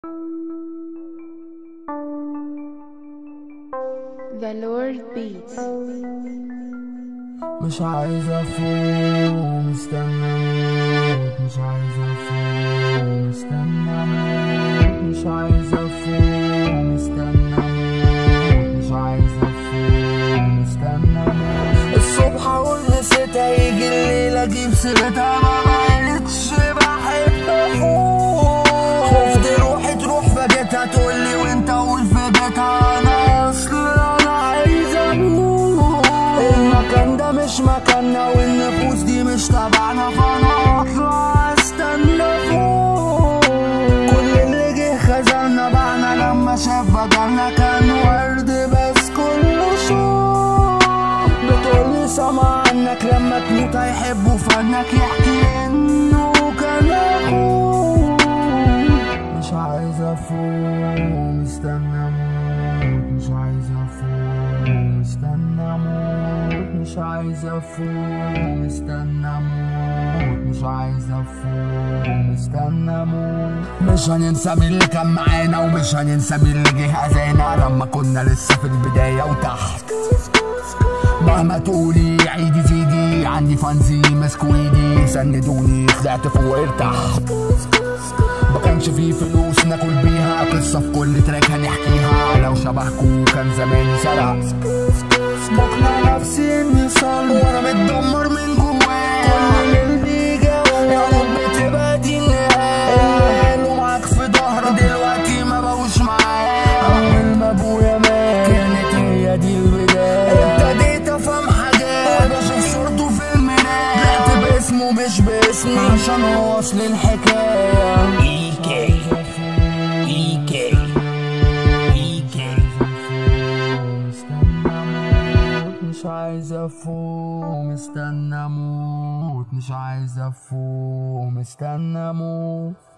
The Lord Beats مش عايز افوق مستنى اموت مش عايز افوق مستنى اموت مش عايز افوق مستنى اموت مش عايز افوق مستنى اموت الصبح اقول نسيتها يجي الليل اجيب سيرتها ما بقتش بحب افوق خفت روحي تروح فجيتها تقولي وانت قول في بيتها انا اصلا انا عايز اموت المكان ده مش مكاننا والنفوس دي مش تبعنا فانا اطلع استنى فوق كل اللي جه خذلنا بعنا لما شاف بدلنا كان ورد بس كله شوق بتقولي سمع عنك لما تموت هيحبوا فنك يحكي انه كان اخوك مش عايز افوق مستنى اموت مش عايز افوق مستنى اموت مش عايز افوق مستنى اموت مش عايز افوق مستنى اموت مش هننسى مين اللي كان معانا ومش هننسى مين اللي جه اذانا لما كنا لسه في البدايه وتحت مهما تقولي عيدي زيدي عندي فانزي مسكوا ايدي سندوني طلعت فوق ارتحت ما كانش فيه فلوس ناكل بيها قصة في كل تراك هنحكيها لو شبهكوا كان زماني سرق بقنع نفسي اني صلب وانا متدمر من جوايا كل اللي بيجي يا رب تبقى دي النهاية اللي معاك في ظهرك دلوقتي ما بقوش معايا اول ما ابويا مات كانت هي دي البداية ابتديت افهم حاجات بشوف صورته في المراية طلعت باسمه مش باسمي عشان هو اصل الحكاية EK EK EK مش عايز افوق مستنى اموت مش عايز افوق مستنى اموت